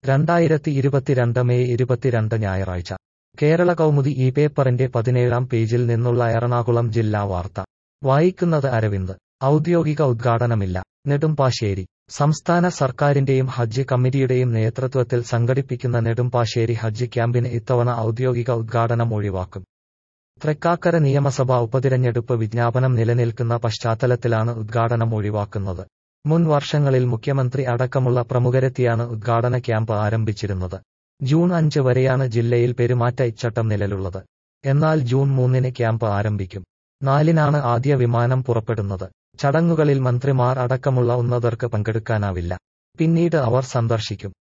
രണ്ടായിരത്തി ഇരുപത്തിരണ്ട് മെയ് ഇരുപത്തിരണ്ട് ഞായറാഴ്ച കേരള കൗമുദി ഈ പേപ്പറിന്റെ പതിനേഴാം പേജിൽ നിന്നുള്ള എറണാകുളം ജില്ലാ വാർത്ത വായിക്കുന്നത് അരവിന്ദ് ഔദ്യോഗിക ഉദ്ഘാടനമില്ല നെടുമ്പാശ്ശേരി സംസ്ഥാന സർക്കാരിന്റെയും ഹജ്ജ് കമ്മിറ്റിയുടെയും നേതൃത്വത്തിൽ സംഘടിപ്പിക്കുന്ന നെടുമ്പാശ്ശേരി ഹജ്ജ് ക്യാമ്പിന് ഇത്തവണ ഔദ്യോഗിക ഉദ്ഘാടനം ഒഴിവാക്കും തൃക്കാക്കര നിയമസഭാ ഉപതിരഞ്ഞെടുപ്പ് വിജ്ഞാപനം നിലനിൽക്കുന്ന പശ്ചാത്തലത്തിലാണ് ഉദ്ഘാടനം ഒഴിവാക്കുന്നത് മുൻ വർഷങ്ങളിൽ മുഖ്യമന്ത്രി അടക്കമുള്ള പ്രമുഖരെത്തിയാണ് ഉദ്ഘാടന ക്യാമ്പ് ആരംഭിച്ചിരുന്നത് ജൂൺ അഞ്ച് വരെയാണ് ജില്ലയിൽ പെരുമാറ്റ ഇച്ചട്ടം നിലവിലുള്ളത് എന്നാൽ ജൂൺ മൂന്നിന് ക്യാമ്പ് ആരംഭിക്കും നാലിനാണ് ആദ്യ വിമാനം പുറപ്പെടുന്നത് ചടങ്ങുകളിൽ മന്ത്രിമാർ അടക്കമുള്ള ഉന്നതർക്ക് പങ്കെടുക്കാനാവില്ല പിന്നീട് അവർ സന്ദർശിക്കും